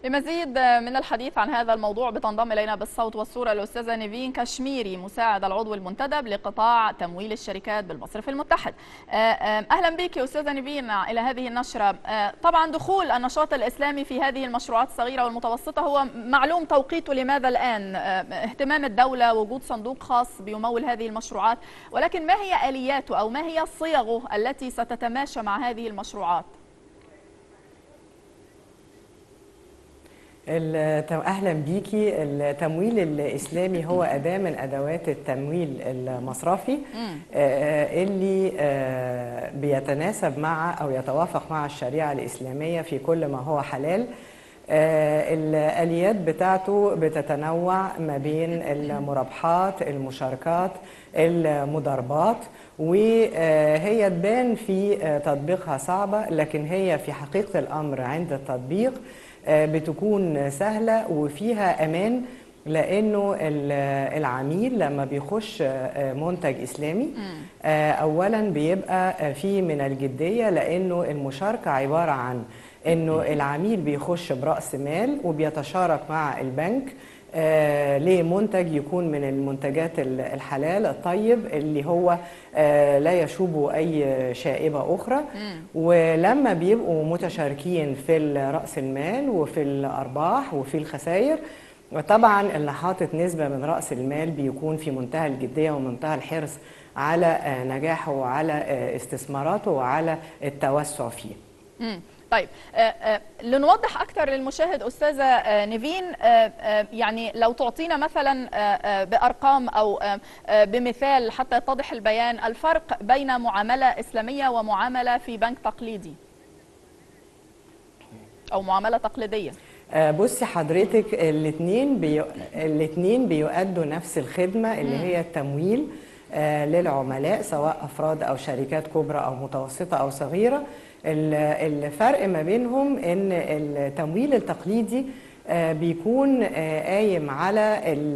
لمزيد من الحديث عن هذا الموضوع بتنضم الينا بالصوت والصوره الاستاذه نيفين كشميري مساعد العضو المنتدب لقطاع تمويل الشركات بالمصرف المتحد. اهلا بك استاذه نيفين الى هذه النشره. طبعا دخول النشاط الاسلامي في هذه المشروعات الصغيره والمتوسطه هو معلوم توقيته لماذا الان؟ اهتمام الدوله وجود صندوق خاص بيمول هذه المشروعات، ولكن ما هي الياته او ما هي صيغه التي ستتماشى مع هذه المشروعات؟ اهلا بيكي التمويل الاسلامي هو اداه من ادوات التمويل المصرفي اللي بيتناسب مع او يتوافق مع الشريعه الاسلاميه في كل ما هو حلال الاليات بتاعته بتتنوع ما بين المرابحات المشاركات المضاربات وهي تبان في تطبيقها صعبه لكن هي في حقيقه الامر عند التطبيق بتكون سهلة وفيها أمان لأنه العميل لما بيخش منتج إسلامي أولا بيبقى فيه من الجدية لأنه المشاركة عبارة عن أنه العميل بيخش برأس مال وبيتشارك مع البنك آه لمنتج يكون من المنتجات الحلال الطيب اللي هو آه لا يشوبه أي شائبة أخرى مم. ولما بيبقوا متشاركين في رأس المال وفي الأرباح وفي الخسائر وطبعا اللي حاطط نسبة من رأس المال بيكون في منتهى الجدية ومنتهى الحرص على آه نجاحه وعلى استثماراته وعلى التوسع فيه مم. طيب لنوضح اكثر للمشاهد استاذه نيفين يعني لو تعطينا مثلا بارقام او بمثال حتى يتضح البيان الفرق بين معامله اسلاميه ومعامله في بنك تقليدي او معامله تقليديه بصي حضرتك الاثنين بي... الاثنين بيؤدوا نفس الخدمه اللي هي التمويل للعملاء سواء افراد او شركات كبرى او متوسطه او صغيره الفرق ما بينهم ان التمويل التقليدي بيكون قايم على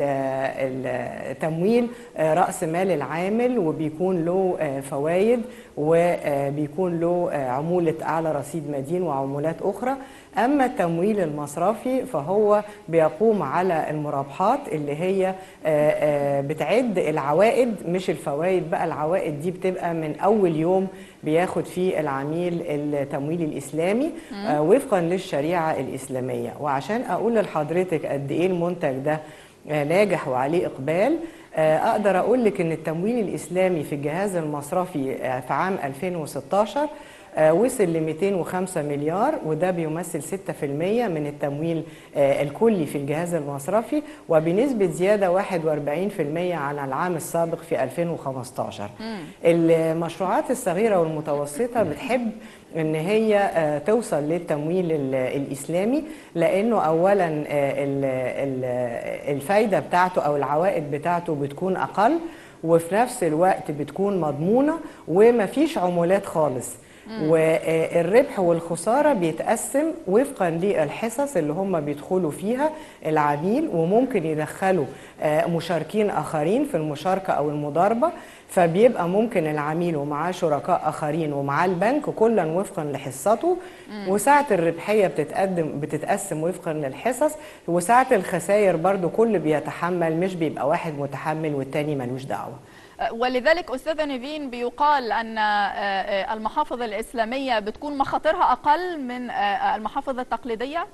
تمويل راس مال العامل وبيكون له فوائد وبيكون له عموله اعلى رصيد مدين وعمولات اخرى اما التمويل المصرفي فهو بيقوم على المرابحات اللي هي بتعد العوائد مش الفوائد بقى العوائد دي بتبقى من اول يوم بياخد فيه العميل التمويل الاسلامي وفقا للشريعه الاسلاميه وعشان اقول لحضرتك قد ايه المنتج ده ناجح وعليه اقبال اقدر اقول لك ان التمويل الاسلامي في الجهاز المصرفي في عام 2016 وصل ل 205 مليار وده بيمثل 6% من التمويل الكلي في الجهاز المصرفي وبنسبة زيادة 41% عن العام السابق في 2015 مم. المشروعات الصغيرة والمتوسطة بتحب ان هي توصل للتمويل الاسلامي لانه اولا الفايده بتاعته او العوائد بتاعته بتكون اقل وفي نفس الوقت بتكون مضمونه ومفيش عمولات خالص والربح والخساره بيتقسم وفقا للحصص اللي هم بيدخلوا فيها العميل وممكن يدخلوا مشاركين اخرين في المشاركه او المضاربه فبيبقى ممكن العميل ومعاه شركاء اخرين ومعاه البنك كلا وفقا لحصته وساعه الربحيه بتتقدم بتتقسم وفقا للحصص وساعه الخسائر برضو كل بيتحمل مش بيبقى واحد متحمل والتاني ملوش دعوه ولذلك استاذه نيفين بيقال ان المحافظ الاسلاميه بتكون مخاطرها اقل من المحافظ التقليديه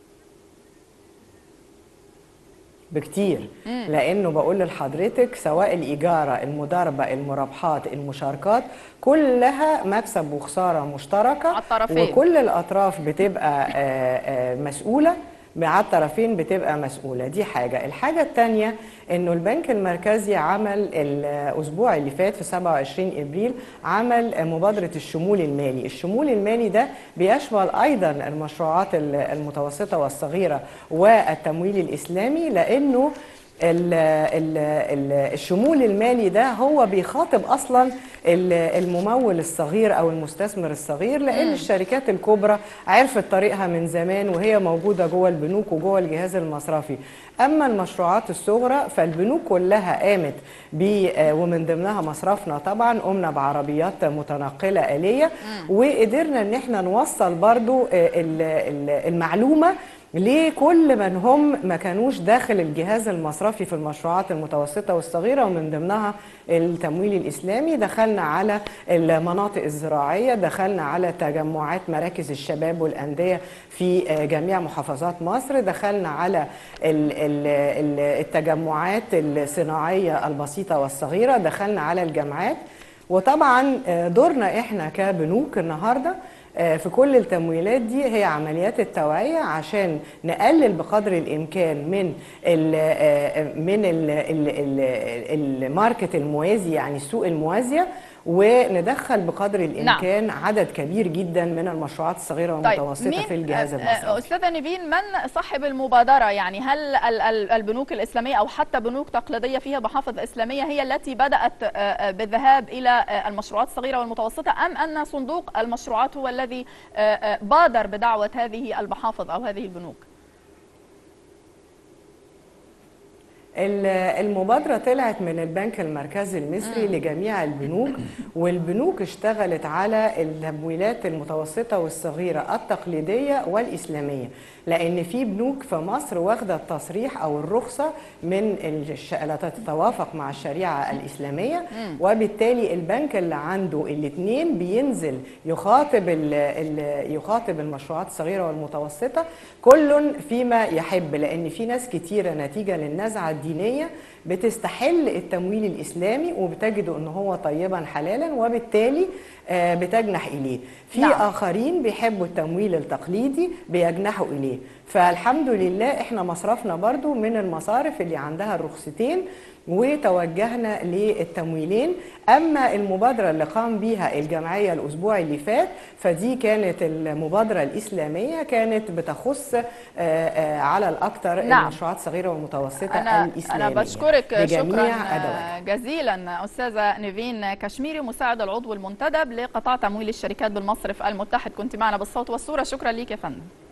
بكتير مم. لانه بقول لحضرتك سواء الاجاره المضاربه المرابحات المشاركات كلها مكسب وخساره مشتركه الطرفين. وكل الاطراف بتبقى مسؤوله مع الطرفين بتبقى مسؤوله دي حاجه الحاجه الثانيه انه البنك المركزي عمل الاسبوع اللي فات في 27 ابريل عمل مبادره الشمول المالي الشمول المالي ده بيشمل ايضا المشروعات المتوسطه والصغيره والتمويل الاسلامي لانه ال ال ال الشمول المالي ده هو بيخاطب اصلا الممول الصغير او المستثمر الصغير لان م. الشركات الكبرى عرفت طريقها من زمان وهي موجوده جوه البنوك وجوه الجهاز المصرفي اما المشروعات الصغرى فالبنوك كلها قامت ب ومن ضمنها مصرفنا طبعا قمنا بعربيات متنقله اليه م. وقدرنا ان احنا نوصل برضو المعلومه ليه كل من هم ما كانوش داخل الجهاز المصرفي في المشروعات المتوسطة والصغيرة ومن ضمنها التمويل الإسلامي دخلنا على المناطق الزراعية دخلنا على تجمعات مراكز الشباب والأندية في جميع محافظات مصر دخلنا على التجمعات الصناعية البسيطة والصغيرة دخلنا على الجامعات وطبعا دورنا احنا كبنوك النهارده في كل التمويلات دي هي عمليات التوعيه عشان نقلل بقدر الامكان من ال من ال ال الماركت الموازي يعني السوق الموازيه وندخل بقدر الامكان نعم. عدد كبير جدا من المشروعات الصغيره والمتوسطه طيب في الجهاز المصرفي. استاذه نيفين من صاحب المبادره يعني هل البنوك الاسلاميه او حتى بنوك تقليديه فيها محافظ اسلاميه هي التي بدات بالذهاب الى المشروعات الصغيره والمتوسطه ام ان صندوق المشروعات هو الذي بادر بدعوه هذه المحافظ او هذه البنوك؟ المبادرة طلعت من البنك المركزي المصري لجميع البنوك والبنوك اشتغلت على التمويلات المتوسطة والصغيرة التقليدية والإسلامية لأن في بنوك في مصر واخدة التصريح أو الرخصة من الش... لا تتوافق مع الشريعة الإسلامية وبالتالي البنك اللي عنده الاثنين بينزل يخاطب ال... ال... يخاطب المشروعات الصغيرة والمتوسطة كل فيما يحب لأن في ناس كتيرة نتيجة للنزعة الدينية بتستحل التمويل الإسلامي وبتجده أنه هو طيبا حلالا وبالتالي بتجنح إليه في نعم. آخرين بيحبوا التمويل التقليدي بيجنحوا إليه فالحمد لله احنا مصرفنا برضو من المصارف اللي عندها الرخصتين وتوجهنا للتمويلين اما المبادره اللي قام بيها الجمعيه الاسبوع اللي فات فدي كانت المبادره الاسلاميه كانت بتخص على الاكثر نعم. المشروعات الصغيره والمتوسطه أنا الاسلاميه انا بشكرك شكرا أدوات. جزيلا استاذه نيفين كشميري مساعد العضو المنتدب لقطاع تمويل الشركات بالمصرف المتحد كنت معنا بالصوت والصوره شكرا لك يا فندم